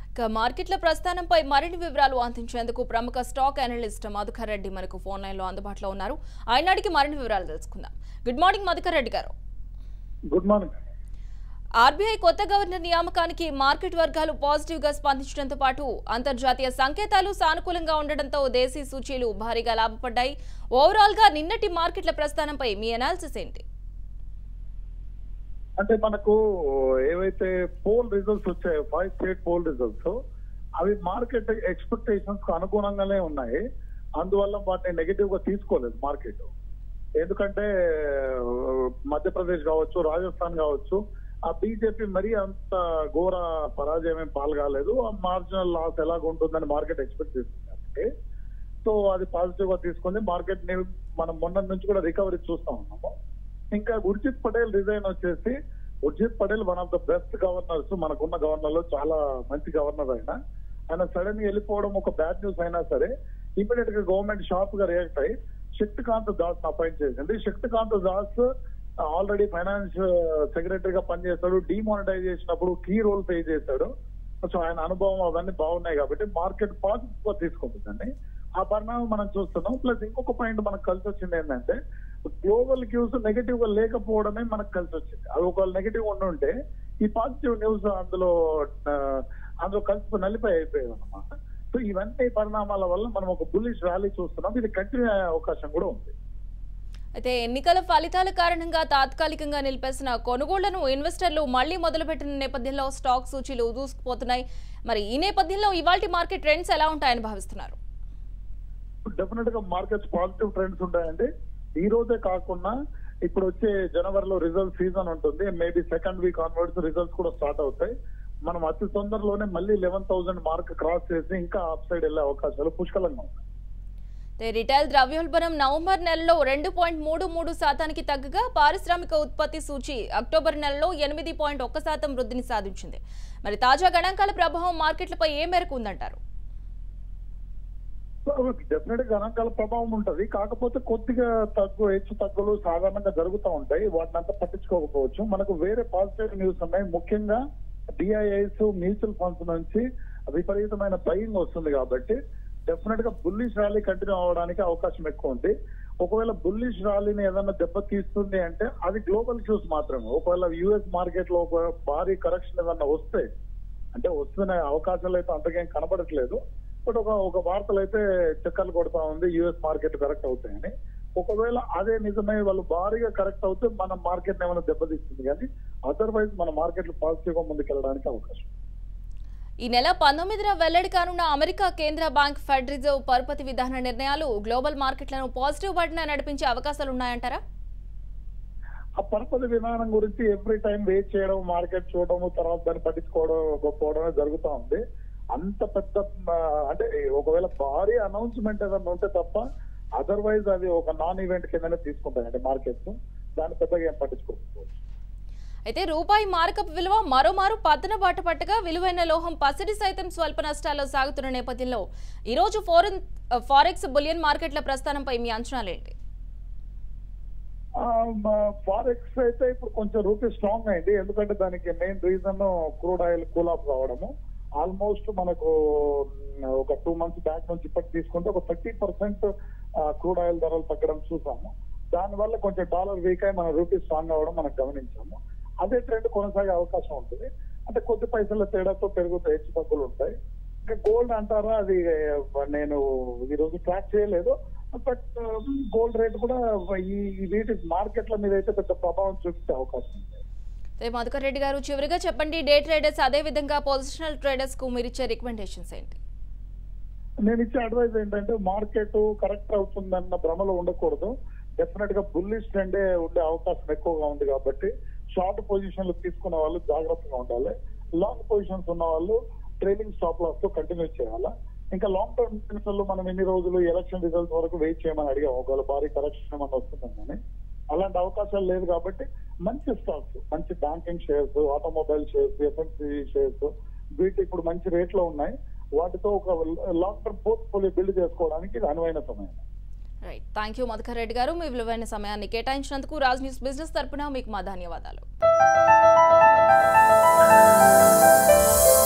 ఇక మార్కెట్ల ప్రస్థానంపై మరిన్ని వివరాలు అందించేందుకు ప్రముఖ స్టాక్ అనలిస్ట్ మధుకర్ రెడ్డి మనకు ఫోన్ లైన్లో అందుబాటులో ఉన్నారు ఆయన అడిగి మరిన్ని వివరాలు తెలుసుకుందాం గుడ్ మార్నింగ్ మధుకర్ రెడ్డి గారు గుడ్ మార్నింగ్ ఆర్బీఐ కొత్త గవర్నర్ నియామకానికి మార్కెట్ వర్గాలు పాజిటివ్ గా స్పందించడంతో పాటు అంతర్జాతీయ సంకేతాలు సానుకూలంగా ఉండడంతో దేశీ సూచీలు భారీగా లాభపడ్డాయి ఓవరాల్ గా నిన్నటి మార్కెట్ల ప్రస్థానంపై మీ అనాలిసిస్ ఏంటి అంటే మనకు ఏవైతే పోల్ రిజల్ట్స్ వచ్చాయో ఫైవ్ స్టేట్ పోల్ రిజల్ట్స్ అవి మార్కెట్ ఎక్స్పెక్టేషన్స్ కు అనుగుణంగానే ఉన్నాయి అందువల్ల వాటిని నెగిటివ్ గా తీసుకోలేదు మార్కెట్ ఎందుకంటే మధ్యప్రదేశ్ కావచ్చు రాజస్థాన్ కావచ్చు ఆ బీజేపీ మరీ అంత ఘోర పరాజయం ఏం పాల్గొలేదు ఆ మార్జినల్ లాస్ ఎలాగ ఉంటుందని మార్కెట్ ఎక్స్పెక్ట్ చేస్తుంది కాబట్టి సో అది పాజిటివ్ గా తీసుకుంది మార్కెట్ ని మనం మొన్న నుంచి కూడా రికవరీ చూస్తా ఉన్నాము ఇంకా ఉర్జిత్ పటేల్ రిజైన్ వచ్చేసి Urjit Patel one of the best governors మనకున్న గవర్నర్ లో చాలా మంచి గవర్నర్ ఆయన ఆయన సడన్ గా వెళ్ళిపోవడం ఒక బ్యాడ్ న్యూస్ అయినా సరే ఇమీడియట్ గా గవర్నమెంట్ షార్ప్ గా రియాక్ట్ అయ్యి శక్తికాంత్ దాస్ అపాయింట్ చేసింది Shaktikanta Das already finance secretary గా పనిచేస్తాడు డిమానిటైజ్ చేసినప్పుడు కీ రోల్ ప్లే చేశాడు సో ఆయన అనుభవం అవన్నీ బాగున్నాయి కాబట్టి మార్కెట్ పాజిటివ్ గా తీసుకుంటుందండి ఆ పరిణామం మనం చూస్తున్నాం ప్లస్ ఇంకొక పాయింట్ మనకు కలిసి వచ్చింది ఏంటంటే గ్లోబల్ క్యూస్ నెగటివ్ గా లేకపోవడమే మనకు కలిసి వచ్చింది అది ఒకవేళ నెగటివ్ ఉండి ఉంటే ఈ పాజిటివ్ న్యూస్ అందులో ఆ, అందులో కలిసి నలిపై అయిపోయేది అనమాట సో ఇవన్నీ పరిణామాల వల్ల మనం ఒక బుల్లిష్ ర్యాలీ చూస్తున్నాం ఇది కంటిన్యూ అయ్యే అవకాశం కూడా ఉంది అయితే ఎన్నికల ఫలితాల కారణంగా తాత్కాలికంగా నిలిపేసిన కొనుగోళ్లను ఇన్వెస్టర్లు మళ్లీ మొదలుపెట్టిన నేపథ్యంలో స్టాక్ సూచీలు దూసుకుపోతున్నాయి మరి ఈ నేపథ్యంలో ఇవాల్టి మార్కెట్ ట్రెండ్స్ ఎలా ఉంటాయని భావిస్తున్నారు డెఫినెట్ గా మార్కెట్స్ పాజిటివ్ ట్రెండ్స్ ఉంటాయండి ఈ రోజే కాకుండా ఇప్పుడు వచ్చే జనవరిలో రిజల్ట్ సీజన్ ఉంటుంది maybe second week onwards results కూడా స్టార్ట్ అవుతాయి మనం అతి తొందరలోనే మళ్ళీ లెవెన్ థౌసండ్ మార్క్ క్రాస్ చేసి ఇంకా అప్ సైడ్ వెళ్ళే అవకాశాలు పుష్కలంగా ఉన్నాయి అయితే రిటైల్ ద్రవ్యోల్బణం నవంబర్ నెలలో రెండు పాయింట్ మూడు మూడు శాతానికి తగ్గగా పారిశ్రామిక ఉత్పత్తి సూచి అక్టోబర్ నెలలో ఎనిమిది పాయింట్ ఒక్క శాతం వృద్ధిని సాధించింది మరి తాజా గణాంకాల ప్రభావం మార్కెట్లపై ఏ మేరకు ఉందంటారు డెఫినెట్ గా గణాంకాల ప్రభావం ఉంటది కాకపోతే కొద్దిగా తగ్గు హెచ్చు తగ్గులు సాధారణంగా జరుగుతూ ఉంటాయి వాటిని అంతా పట్టించుకోకపోవచ్చు మనకు వేరే పాజిటివ్ న్యూస్ ఉన్నాయి ముఖ్యంగా డిఐఐస్ మ్యూచువల్ ఫండ్స్ నుంచి విపరీతమైన బయింగ్ వస్తుంది కాబట్టి డెఫినెట్ గా బుల్లిష్ ర్యాలీ కంటిన్యూ అవడానికి అవకాశం ఎక్కువ ఉంది ఒకవేళ బుల్లిష్ ర్యాలీని ఏదైనా దెబ్బతీస్తుంది అంటే అది గ్లోబల్ క్యూస్ మాత్రమే ఒకవేళ యుఎస్ మార్కెట్ లో ఒక భారీ కరెక్షన్ ఏదన్నా వస్తే అంటే వస్తున్న అవకాశాలు అయితే అంతకేం కనబడట్లేదు బట్ ఒక ఒక వార్తలు అయితే చక్కర్లు కొడతా ఉంది యుఎస్ మార్కెట్ కరెక్ట్ అవుతాయని ఒకవేళ అదే నిజమే వాళ్ళు భారీగా కరెక్ట్ అవుతే మన మార్కెట్ ఏమైనా దెబ్బతీస్తుంది కానీ అదర్వైజ్ మన మార్కెట్లు పాజిటివ్ గా ముందుకెళ్ళడానికి అవకాశం ఈ నెల పంతొమ్మిదిన వెల్లడి కానున్న అమెరికా కేంద్ర బ్యాంక్ ఫెడ్ రిజర్వ్ పరపతి విధాన నిర్ణయాలు గ్లోబల్ మార్కెట్లను పాజిటివ్ బాటిన నడిపించే అవకాశాలు ఉన్నాయంటారా ఆ పరపతి విధానం గురించి ఎవ్రీ టైం వెయిట్ చేయడం మార్కెట్ చూడడం తర్వాత దాన్ని పట్టించుకోవడం పోవడమే జరుగుతూ ఉంది అంత పెద్ద ఆ, అంటే ఒకవేళ భారీ అనౌన్స్మెంట్ ఏదైనా ఉంటే తప్ప అదర్వైజ్ అది ఒక నాన్ ఈవెంట్ కిందనే తీసుకుంటాయండి మార్కెట్స్ దాన్ని పెద్దగా ఏం పట్టించుకోకపోవచ్చు అయితే రూపాయి మారకపు విలువ మరోమారు పతన బాట పట్టగా విలువైన లోహం పసిడి సైతం స్వల్ప నష్టాల్లో సాగుతున్న నేపథ్యంలో ఈ రోజు ఫోరెన్ ఫారెక్స్ బులియన్ మార్కెట్ల ప్రస్థానంపై మీ అంచనాలేంటి ఫారెక్స్ అయితే ఇప్పుడు కొంచెం రూపీ స్ట్రాంగ్ అయింది ఎందుకంటే దానికి main reason crude oil cool off కావడము ఆల్మోస్ట్ మనకు మ్, ఒక టూ మంత్స్ బ్యాక్ నుంచి ఇప్పటి తీసుకుంటే ఒక థర్టీ పర్సెంట్ క్రూడ్ ఆయిల్ ధరలు తగ్గడం చూసాము దానివల్ల కొంచెం డాలర్ వీక్ అయి మన రూపీ స్ట్రాంగ్ అవ్వడం మనం గమనించాము అదే ట్రెండ్ కొనసాగే అవకాశం ఉంటుంది అంటే కొద్ది పైసల తేడాతో పెరుగుతాయి హెచ్చు తగ్గులు ఉంటాయి ఇంకా గోల్డ్ అంటారా అది ఆ, నేను ఈ రోజు ట్రాక్ చేయలేదు బట్ గోల్డ్ రేట్ కూడా ఈ ఈ వీటి మార్కెట్ల మీద అయితే పెద్ద ప్రభావం చూపించే అవకాశం ఉంది అయితే మధుకర్ రెడ్డి గారు చివరిగా చెప్పండి డే ట్రేడర్స్ అదే విధంగా పొజిషనల్ ట్రేడర్స్ కు మీరు ఇచ్చే రికమెండేషన్స్ ఏంటి నేను ఇచ్చే అడ్వైస్ ఏంటంటే మార్కెట్ కరెక్ట్ అవుతుందన్న భ్రమలో ఉండకూడదు డెఫినెట్ గా బుల్లిష్ ట్రెండే ఉండే అవకాశం ఎక్కువగా ఉంది కాబట్టి షార్ట్ పొజిషన్లు తీసుకునే వాళ్ళు జాగ్రత్తగా ఉండాలి లాంగ్ పొజిషన్స్ ఉన్న వాళ్ళు ట్రైలింగ్ స్టాప్ లాస్ తో కంటిన్యూ చేయాలా ఇంకా లాంగ్ టర్మ్ బిజినెస్ మనం ఎన్ని రోజులు ఎలక్షన్ రిజల్ట్స్ వరకు వెయిట్ చేయమని అడిగాం ఒకవేళ భారీ కరెక్షన్ ఏమన్నా వస్తుందని అలాంటి అవకాశాలు లేదు కాబట్టి మంచి స్టాక్స్ మంచి banking shares automobile shares FMC shares వీటి ఇప్పుడు మంచి రేట్ లో ఉన్నాయి వాటితో ఒక లాంగ్ టర్మ్ పోర్ట్ఫోలియో బిల్డ్ చేసుకోవడానికి ఇది అనువైన సమయం right thank you Madhukar Reddy గారు మీ విలువైన సమయాన్ని కేటాయించినందుకు రాజ్ న్యూస్ బిజినెస్ తరపున మీకు మా ధన్యవాదాలు